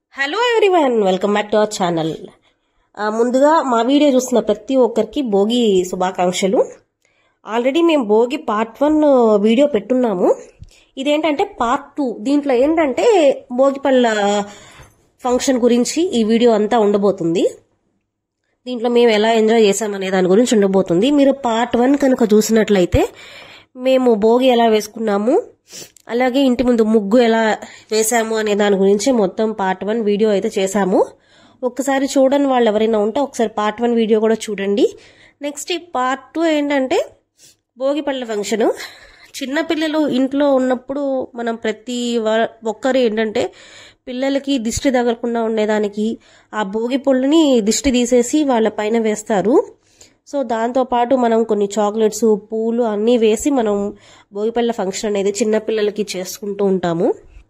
Hello everyone welcome back to our channel ముందుగా మా video చూస్తున్న ప్రతి ఒక్కరికి భోగి శుభాకాంక్షలు ఆల్రెడీ మేము భోగి పార్ట్ వన్ వీడియో పెట్టున్నాము ఇదేంటంటే పార్ట్ టూ దీంట్లో ఏంటంటే భోగిపళ్ళ ఫంక్షన్ గురించి ఈ వీడియో అంతా ఉండబోతుంది దీంట్లో మేము ఎలా ఎంజాయ్ చేసామనే దాని గురించి ఉండబోతుంది మీరు పార్ట్ వన్ కనుక చూసినట్లయితే మేము భోగి ఎలా వేసుకున్నాము అలాగే ఇంటి ముందు ముగ్గు ఎలా వేసాము అనే దాని గురించి మొత్తం పార్ట్ వన్ వీడియో అయితే చేశాము ఒక్కసారి చూడని వాళ్ళు ఎవరైనా ఉంటే ఒకసారి పార్ట్ వన్ వీడియో కూడా చూడండి నెక్స్ట్ ఈ పార్ట్ టూ ఏంటంటే భోగి పళ్ళ ఫంక్షను చిన్నపిల్లలు ఇంట్లో ఉన్నప్పుడు మనం ప్రతి వ- ఒక్కరు ఏంటంటే పిల్లలకి దిష్టి తగలకుండా ఉండేదానికి ఆ భోగి పళ్ళని దిష్టి తీసేసి వాళ్ళ పైన వేస్తారు సో దాంతోపాటు మనం కొన్ని చాక్లెట్స్ పూలు అన్నీ వేసి మనం భోగిపళ్ళ ఫంక్షన్ అనేది చిన్నపిల్లలకి చేసుకుంటూ ఉంటాము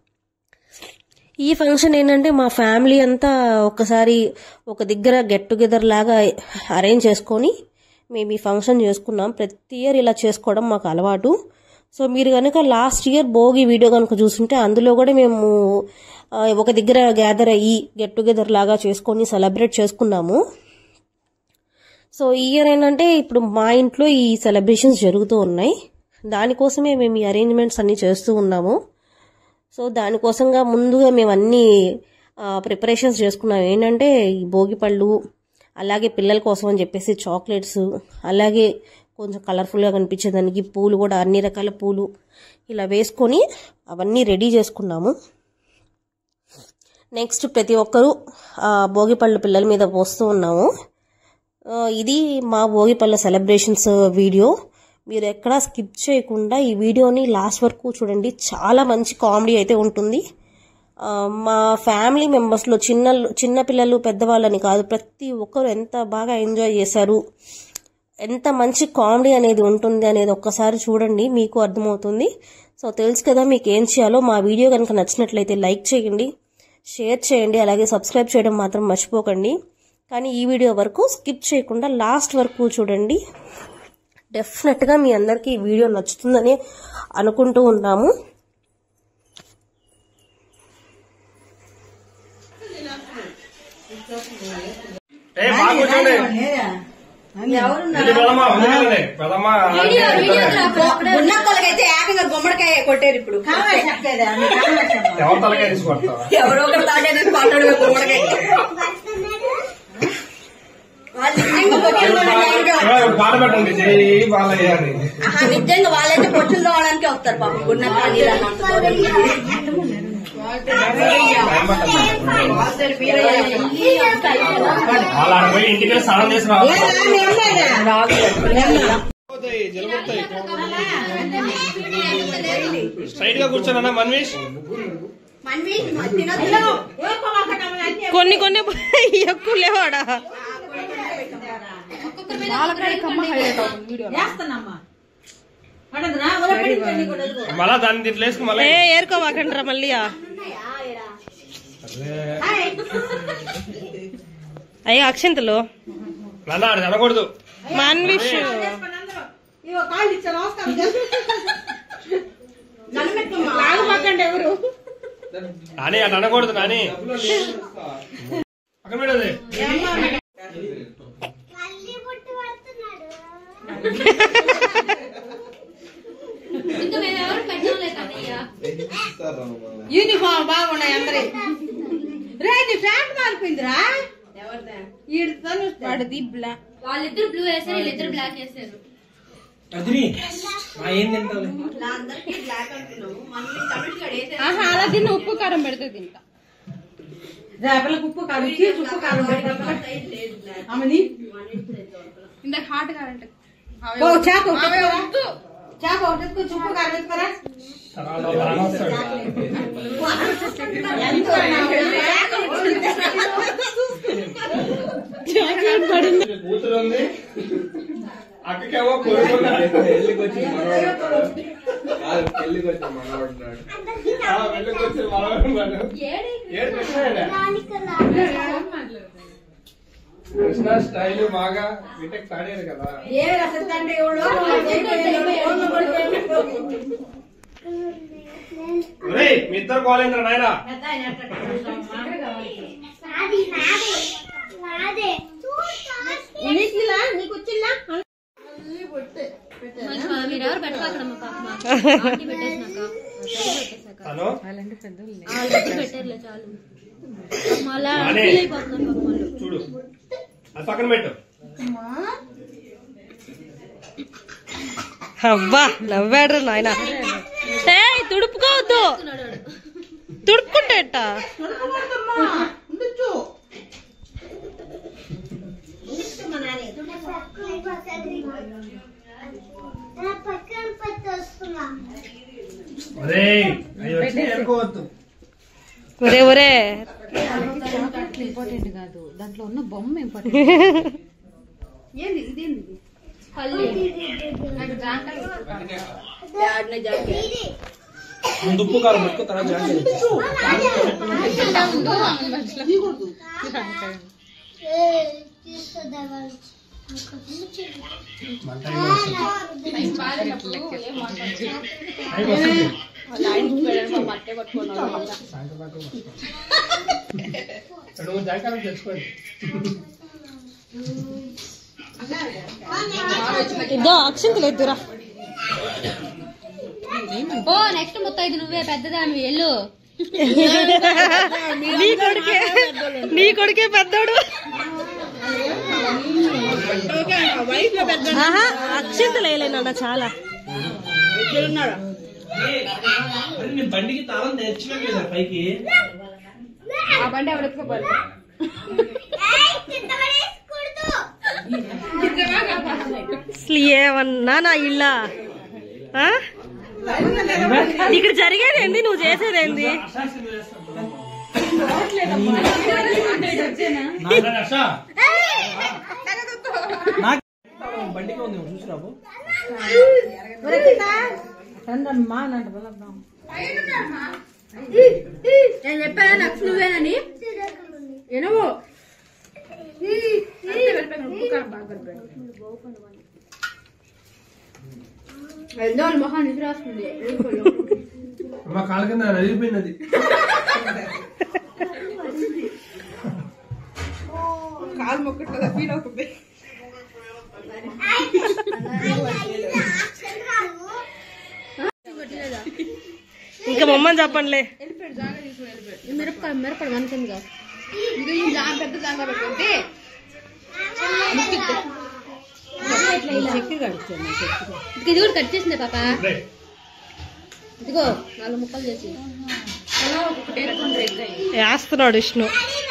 ఈ ఫంక్షన్ ఏంటంటే మా ఫ్యామిలీ అంతా ఒకసారి ఒక దగ్గర గెట్ టుగెదర్ లాగా అరేంజ్ చేసుకొని మేము ఈ ఫంక్షన్ చేసుకున్నాం ప్రతి ఇయర్ ఇలా చేసుకోవడం మాకు అలవాటు సో మీరు కనుక లాస్ట్ ఇయర్ భోగి వీడియో కనుక చూస్తుంటే అందులో కూడా మేము ఆ, ఒక దగ్గర గ్యాదర్ అయ్యి గెట్ టుగెదర్ లాగా చేసుకొని సెలబ్రేట్ చేసుకున్నాము సో ఈ ఇయర్ ఏంటంటే ఇప్పుడు మా ఇంట్లో ఈ సెలబ్రేషన్స్ జరుగుతూ ఉన్నాయి దానికోసమే మేము ఈ అరేంజ్మెంట్స్ అన్నీ చేస్తూ ఉన్నాము సో దానికోసంగా ముందుగా మేము అన్ని ప్రిపరేషన్స్ చేసుకున్నాం ఏంటంటే ఈ భోగి పళ్ళు అలాగే పిల్లల కోసం అని చెప్పేసి చాక్లెట్స్ అలాగే కొంచెం కలర్ఫుల్గా కనిపించేదానికి పూలు కూడా అన్ని రకాల పూలు ఇలా వేసుకొని అవన్నీ రెడీ చేసుకున్నాము నెక్స్ట్ ప్రతి ఒక్కరూ ఆ, భోగి పళ్ళు పిల్లల మీద పోస్తూ ఉన్నాము ఆ, ఇది మా భోగి పళ్ళ సెలబ్రేషన్స్ వీడియో మీరు ఎక్కడా స్కిప్ చేయకుండా ఈ వీడియోని లాస్ట్ వరకు చూడండి చాలా మంచి కామెడీ అయితే ఉంటుంది ఆ, మా ఫ్యామిలీ మెంబర్స్లో చిన్న చిన్న పిల్లలు పెద్దవాళ్ళని కాదు ప్రతి ఒక్కరు ఎంత బాగా ఎంజాయ్ చేశారు ఎంత మంచి కామెడీ అనేది ఉంటుంది అనేది ఒక్కసారి చూడండి మీకు అర్థమవుతుంది సో తెలుసు కదా మీకు ఏం చేయాలో మా వీడియో కనుక నచ్చినట్లయితే లైక్ చేయండి షేర్ చేయండి అలాగే సబ్స్క్రైబ్ చేయడం మాత్రం మర్చిపోకండి కానీ ఈ వీడియో వరకు స్కిప్ చేయకుండా లాస్ట్ వరకు చూడండి డెఫినెట్గా మీ అందరికీ ఈ వీడియో నచ్చుతుందని అనుకుంటూ ఉన్నాము ఏ బాగా కూర్చోండి వెళ్ళి పెదమ్మా ముందుకెళ్ళండి పెదమ్మా ఉన్నక్కలకైతే ఏకంగా గుమ్మడికాయ కొట్టారు ఇప్పుడు ఎవరి తలకాయ తీసుకొడతావా ఎవరో ఒకరు తాగేదని మాట్లాడు గుమ్మడికాయ వాళ్ళు నిజంగా పొట్టులు తోమడానికి ఏ, ఒక పాట పెట్టండి జై బాలయ్య అని ఆహా, నిజంగా వాళ్ళైతే పొట్టులు తోవడానికి వస్తారు పాపం గున్నక్క నీళ్ళని వాళ్ళు ఆడ పోయి ఇంటికి వెళ్ళి స్నానం చేసి రావాలి స్ట్రైట్ గా కూర్చోనన్నా మన్వీష్ కొన్ని కొన్ని ఎక్కువ లేవాడా మళ్ళా దాన్ని దీంట్లో వేసుకుని మళ్ళీ ఏ ఏరుకోవాకండ్రా మళ్ళీ అయ్యో అక్షంతలు నన్ను ఆడ తినకూడదు మన్విష్ నాని అటు అనకూడదు నాని పక్కన పెట్టదు యూనిఫామ్ బాగున్నాయి అందరి రే నీ ప్యాంట్ మారిపోయిందిరా వాడిది బ్లాక్ వాళ్ళిద్దరు బ్లూ వేసారు వీళ్ళిద్దరు బ్లాక్ వేసారు ఆహా అలా తిన్న ఉప్పు కారం పెడితే తింటా రేపలకు ఉప్పు కారం చీజ్ ఉప్పు కారం పెడతా ఆమెది ఇందాక హాట్ కారంట ఓ చేప వద్దు చేప ఒకటి ఎత్తుకొచ్చి ఉప్పు కారం ఎత్తుకోరా కూతురు ఉంది అక్కకేమో కొడుకున్నాడు పెళ్లికి వచ్చి మనవాడు కాదు పెళ్లికి వచ్చి మనవాడు ఉన్నాడు ఆ, వెళ్ళికి వచ్చి మనవడు ఏడు కృష్ణ కృష్ణ స్టైల్ బాగా బీటెక్ తాడారు కదా ఏ రసతంటే ఎవడో ఒరేయ్, మీ ఇద్దరు కోలేంద్ర నాయనా పెద్ద ఆయన ఎట్ట మీరు ఎవరు పెట్టాకడమ్మా పాప ఆంటీ పెట్టేసినాక పెట్టేసాక హలో ఆల్రెడీ పెట్టారులే చాలు మళ్ళా ఫీల్ అయిపోతున్నాను పాపం వాళ్ళు చూడు అది పక్కన పెట్టు అబ్బా నవ్వాడు నాయన ఏ తుడుపుకోవద్దు తుడుపుకుంటే ఎట్టా? ఉండొచ్చు ఒరేయ్ అవి వచ్చి ఏరుకోవద్దు ఒరే ఒరే ఇంపార్టెంట్ కాదు దాంట్లో ఉన్న బొమ్మ ఇంపార్టెంట్ ఏంది ఇదేంది ఇది? నాకు జాంకాయ ఆడనే జాకెట్ ముందు ఉప్పు కారం పెట్టుకో తర్వాత జాగ్రత్త ఉందో ఆమె మధ్యలో తీయకూడదు. టైం బాగాలేనప్పుడు ఏం మాట్లాడకూడదు. వాళ్ళ ఆయనకి పెట్టాడు మట్టే పట్టుకున్నాడు రెండు జాగ్రత్తలు తెచ్చుకోండి ఇదో అక్షంతలు ఎద్దురా ఓ నెక్స్ట్ మొత్తం ఇది నువ్వే పెద్దదానివి ఎల్లు నీ కొడుకే నీ కొడుకే పెద్దోడు ఆహా అక్షంతలు వేయలేనన్న చాలా ఉన్నాడు నేను బండికి తాళం తెచ్చినాం కదా పైకి ఆ బండి ఎవరు ఎత్తుకోపోరు అసలు ఏమన్నా నా ఇల్లా ఆ? ఇక్కడ జరిగేది ఏంది నువ్వు చేసేది ఏంది బండికి ఉంది చూసిరాబు నేను చెప్పాను నాకు నువ్వేనని ఎనవో ఎందో వాళ్ళ మొహం నిద్ర వస్తుంది అమ్మ కాళ్ళ కింద నలిగిపోయినది కాలు మొక్కట్లేదా ఫీల్ అవుతుంది ఇంకా మమ్మని చెప్పండిలే మిరపకాయ మిరపకాయ మనకిందిగా ఇది ఈ జామ పెద్ద జామ పెట్టుకుంటే ఇది కూడా కట్ చేసిందే పాప ఇదిగో నాలుగు ముక్కలు చేసి వేస్తున్నాడు విష్ణు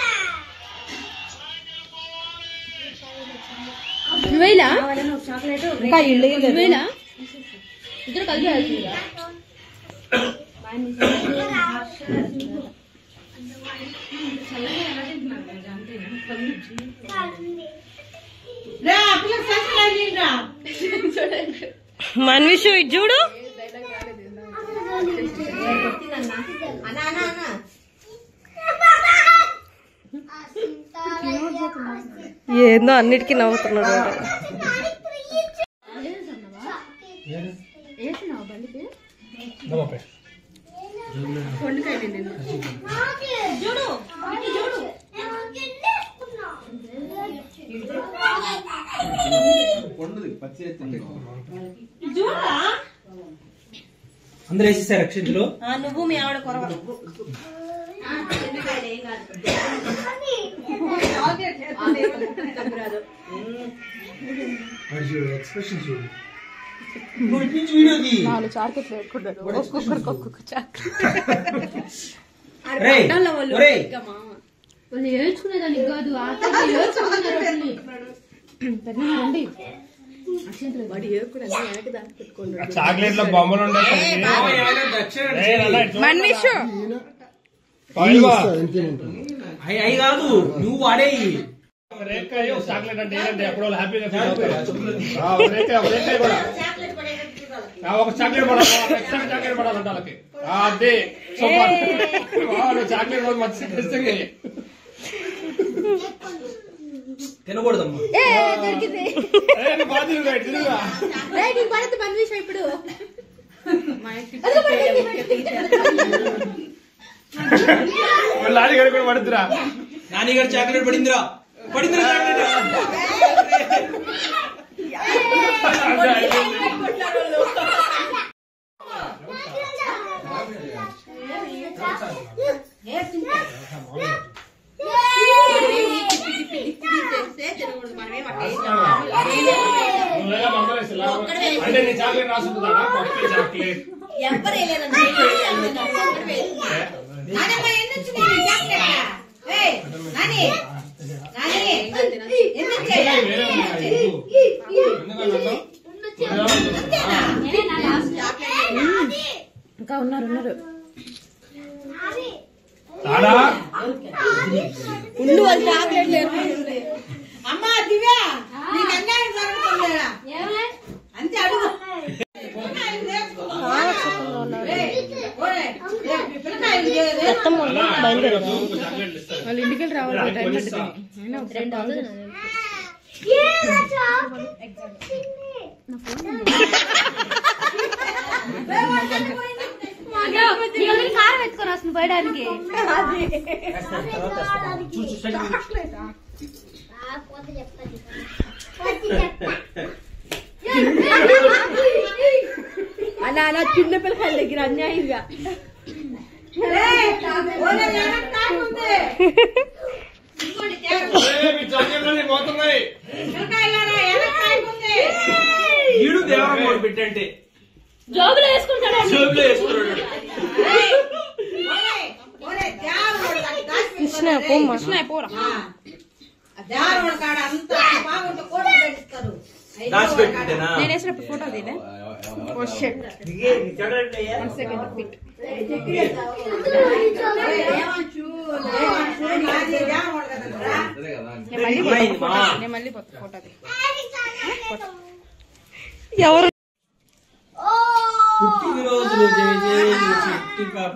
నువ్వేలా నువ్వేలా ఇద్దరు కలిపి వెళ్తుందా మన్విషు ఇది చూడు ఏందో అన్నిటికీ నవ్వుతున్నాడు వాడు. వేసినావు బండికి పండుది పచ్చి ఎత్తి అందరూ వేసేసారు అక్షంతులు ఆ, నువ్వు మీ ఆవిడ కొరవ ఎక్స్ప్రెషన్ చూడు వీడియోది నాలుగు చాకెట్లు పెట్టుకుంటారు ఒక్కొక్కరికి ఒక్కొక్క చాకెట్ రేయ్, ఒరేయ్, వాళ్ళు ఏడ్చుకునేదానికి కాదు ఆట ఏడ్చుకున్నారు వాటిని. రండి చాక్లెట్ లో బొమ్మలు ఉండే మన్విషు అయి అయి కాదు నువ్వు వాడేయి రేకాయ ఒక చాక్లెట్ అంటే ఏంటంటే ఎప్పుడో వాళ్ళు హ్యాపీగా ఫీల్ అవుతారు ఆ, ఒక రేకాయ ఒక రేకాయ కూడా ఆ, ఒక చాక్లెట్ పడాలి ఎక్స్ట్రా చాక్లెట్ పడాలంట వాళ్ళకి ఆ, అదే సూపర్ వాళ్ళు చాక్లెట్ కూడా మంచి ఖచ్చితంగా తినకూడదమ్మా ఏ, నువ్వు బాగా తిరుగురా, ఇటు తిరుగురా. ఇప్పుడు మళ్ళీ లారీ గడి కూడా పడుతురా నాని గారు చాక్లెట్ పడిందిరా పడిందిరా చాక్లెట్ నువ్వేగా మందరేసి ఇలా అంటే నీ చాక్లెట్ రాసుకుందా పప్పి చాక్లెట్ ఎవరు వేయలేదండి నానమ్మ ఎన్ని వచ్చినాయి నీ చాక్లెట్? ఏయ్, నాని, నాని, ఎందుకు వేరే చేయాలి? ఉన్నాయి, ఇవ్వు. ఎందుకన్నా ఇంకా ఉన్నారు ఉన్నారు తాడా ఉండు వాళ్ళు చాక్లెట్ లేరు అమ్మా దివ్య నీకు అన్యాయం జరుగుతుందా అంతే అడుగు పిల్లకాయలు నేర్చుకున్నావా? ఏయ్, ఓయ్, ఏయ్, పిల్లకాయలు చే- మొత్తం అలా బయలుదేరా చాక్లెట్లు ఇస్తారు వాళ్ళ ఇంటికి వెళ్ళి రావాలి టైం కొనిస్తా. రెండు అవుతుంది కారం ఎత్తుకొని వస్తుంది పోయడానికి అలా అలా చిన్న పిల్లకాయల దగ్గర అన్యాయంగా ఏయ్, ఓలే, వెనక్కి తాకుంది. ఏయ్, మీ చాక్లెట్లన్నీ పోతున్నాయి పిల్లకాయలారా, వెనక్కి తాకుంది. ఈడు దేవరం మోడు పెట్టంటే జోబులో వేసుకుంటాడు జోబులో వేసుకున్నాడు ఏయ్, ఓలే, ఓలే, దేవుడు నాకు దాచి కృష్ణ పెట్టుకోలేదు. పోమ్మా ఆ, ఆ దేవుడు కాడ అంత బాగుంటే కూడా పెట్టిస్తారు దాచిపెట్టింటేనా నేను వేసినప్పుడు ఫోటో తీనే ఏమైంది మా? నేను మళ్ళీ ఫోటో తీ ఎవరు పుట్టినరోజులు జయ జయ చిట్టి పాప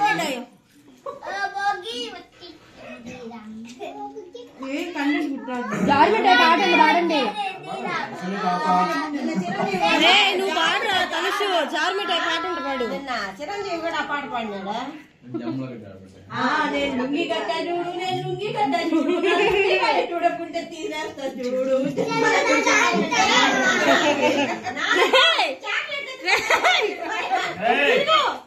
జార్మిట్ ఆడండి ఆడండి నువ్వు పాడరా తనుషు జార్మిటాయ్ పాట ఉంటే పాడు నిన్న చిరంజీవి కూడా ఆ పాట పాడినాడా జమ్ములో కట్టారు ఆ, నేను లుంగి కట్టా చూడు నేను లుంగి కట్టా చూడు నా లుంగి కాయ చూడకుంటే తీసేస్తా చూడు ఏయ్,